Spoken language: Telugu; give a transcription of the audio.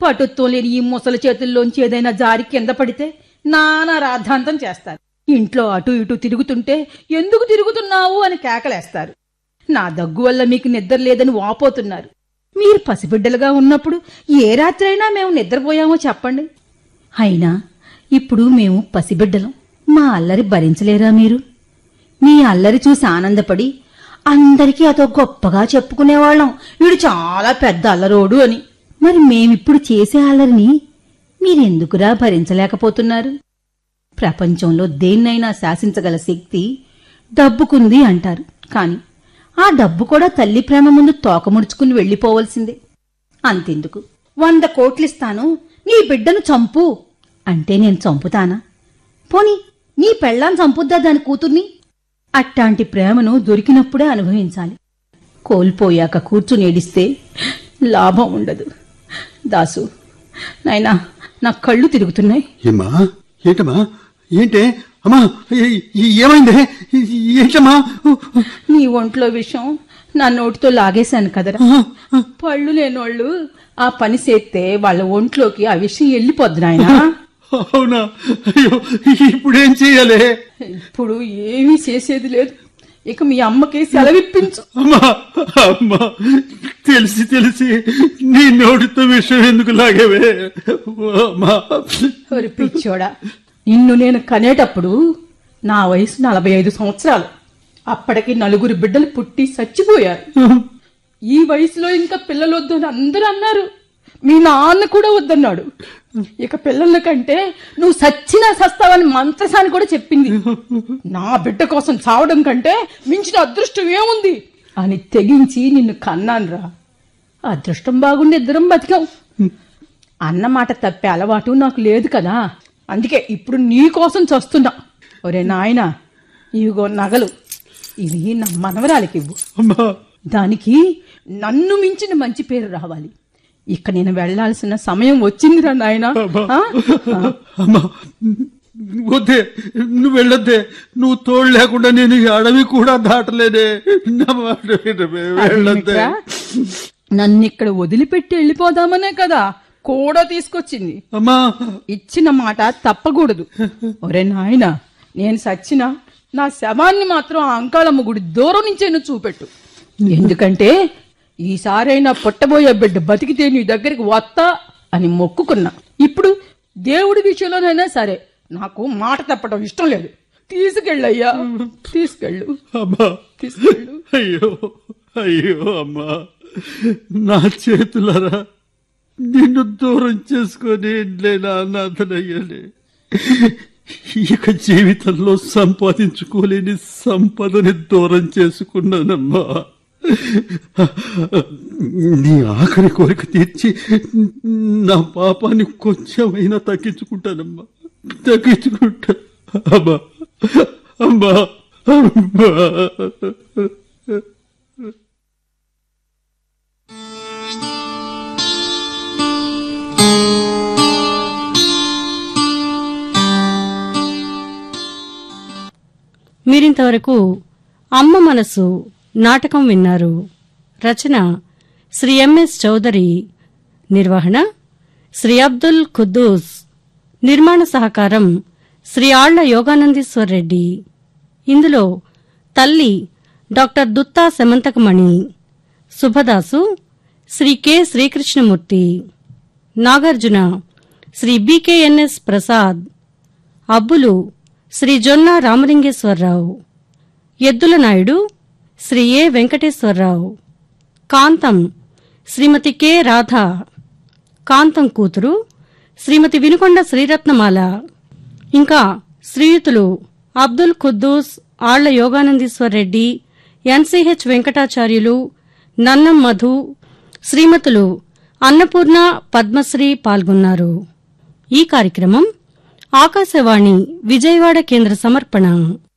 పటుత్వం లేని ఈ ముసలి చేతుల్లోంచి ఏదైనా జారి కింద పడితే నానా రాద్ధాంతం చేస్తారు ఇంట్లో అటు ఇటు తిరుగుతుంటే ఎందుకు తిరుగుతున్నావు అని కేకలేస్తారు నా దగ్గు వల్ల మీకు నిద్ర లేదని వాపోతున్నారు మీరు పసిబిడ్డలుగా ఉన్నప్పుడు ఏ రాత్రైనా మేము నిద్రపోయామో చెప్పండి అయినా ఇప్పుడు మేము పసిబిడ్డలం మా అల్లరి భరించలేరా మీరు మీ అల్లరి చూసి ఆనందపడి అందరికీ అదో గొప్పగా చెప్పుకునేవాళ్ళం వీడు చాలా పెద్ద అల్లరోడు అని మరి మేమిప్పుడు చేసే అల్లరిని మీరెందుకురా భరించలేకపోతున్నారు ప్రపంచంలో దేన్నైనా శాసించగల శక్తి డబ్బుకుంది అంటారు కాని ఆ డబ్బు కూడా తల్లి ప్రేమ ముందు తోకముడుచుకుని వెళ్ళిపోవలసిందే అంతెందుకు వంద కోట్లిస్తాను నీ బిడ్డను చంపు అంటే నేను చంపుతానా పోని నీ పెళ్ళాన్ని చంపుద్దా దాని కూతుర్ని అట్టాంటి ప్రేమను దొరికినప్పుడే అనుభవించాలి కోల్పోయాక కూర్చుని ఏడిస్తే లాభం ఉండదు దాసు నాయనా నా కళ్ళు తిరుగుతున్నాయి ఏమ్మా ఏంటమ్మా ఏంటే అమ్మా ఏ- ఏ- ఏమైంది ఏ- ఏంటమ్మా నీ ఒంట్లో విషం నా నోటితో లాగేశాను కదరా పళ్ళు లేనోళ్ళు ఆ పని చేస్తే వాళ్ళ ఒంట్లోకి ఆ విషయం వెళ్ళిపోద్ది నాయనా అవునా అయ్యో ఇప్పుడేం చెయ్యాలి ఇప్పుడు ఏమీ చేసేది లేదు ఇక మీ అమ్మకి సెలవిప్పించు అమ్మా అమ్మా తెలిసి తెలిసి నీ నోటితో విషయం ఎందుకు లాగేవే అమ్మా ఒరి పిచ్చోడా నిన్ను నేను కనేటప్పుడు నా వయసు నలభై ఐదు సంవత్సరాలు అప్పటికి నలుగురు బిడ్డలు పుట్టి చచ్చిపోయారు ఈ వయసులో ఇంకా పిల్లలు వద్దు అని అందరూ అన్నారు మీ నాన్న కూడా వద్దన్నాడు ఇక పిల్లల కంటే నువ్వు సచ్చినా సస్తావని మంత్రసాని కూడా చెప్పింది నా బిడ్డ కోసం చావడం కంటే మించిన అదృష్టం ఏముంది అని తెగించి నిన్ను కన్నానురా అదృష్టం బాగుండి ఇద్దరం బతికాం అన్న మాట తప్పే అలవాటు నాకు లేదు కదా అందుకే ఇప్పుడు నీ కోసం చస్తున్నా ఒరే నాయనా ఇవిగో నగలు ఇవి నా మనవరాలికి ఇవ్వు అమ్మా దానికి నన్ను మించిన మంచి పేరు రావాలి ఇక నేను వెళ్లాల్సిన సమయం వచ్చిందిరా నాయనా ఆ? ఆ. అమ్మా వద్దే నువ్వు వెళ్ళొద్దే నువ్వు తోడు లేకుండా నేను ఈ అడవి కూడా దాటలేనే నా మాట వినవే, వెళ్ళొద్దే అదేమిట్రా? నన్ను ఇక్కడ వదిలిపెట్టి వెళ్ళిపోదామనే కదా కూడా తీసుకొచ్చింది అమ్మా ఇచ్చిన మాట తప్పకూడదు ఒరే నాయనా నేను సచ్చినా నా శవాన్ని మాత్రం ఆ అంకాళమ్మ గుడి దూరం నుంచే నువ్వు చూపెట్టు ఎందుకంటే ఈసారైనా పుట్టబోయే బిడ్డ బతికితే నీ దగ్గరికి వస్తా అని మొక్కుకున్నా ఇప్పుడు దేవుడి విషయంలోనైనా సరే నాకు మాట తప్పడం ఇష్టం లేదు తీసుకెళ్ళయ్యా తీసుకెళ్ళు అమ్మా తీసుకెళ్ళు అయ్యో అయ్యో అమ్మా నా చేతులరా నిన్ను దూరం చేసుకొని లేనా అనాథనయ్యాలి ఇక జీవితంలో సంపాదించుకోలేని సంపదని దూరం చేసుకున్నానమ్మా నీ ఆఖరి కోరిక తీర్చి నా పాపాన్ని కొంచెమైనా తగ్గించుకుంటానమ్మా తగ్గించుకుంటా అమ్మా అమ్మా అమ్మా మీరింతవరకు అమ్మ మనసు నాటకం విన్నారు రచన శ్రీ ఎంఎస్ చౌదరి నిర్వహణ శ్రీ అబ్దుల్ ఖుద్దూస్ నిర్మాణ సహకారం శ్రీ ఆళ్ల యోగానందీశ్వర్ రెడ్డి ఇందులో తల్లి doctor Dutta Semanthakamani Subhadasu Shri K Srikrishnamurthy Nagarjuna Shri BKNS Prasad Abbulu Shri Jonna Ramalingeswararao Eddula Naidu Shri A Venkateswararao Kantham Shrimati K Radha Kantham కూతురు శ్రీమతి వినుకొండ శ్రీరత్నమాల ఇంకా శ్రీయుతులు అబ్దుల్ ఖుద్దూస్ ఆళ్ల యోగానందీశ్వర్ రెడ్డి ఎన్సీహెచ్ వెంకటాచార్యులు నన్నం మధు శ్రీమతులు అన్నపూర్ణ పద్మశ్రీ పాల్గొన్నారు ఈ కార్యక్రమం ఆకాశవాణి విజయవాడ కేంద్ర సమర్పణ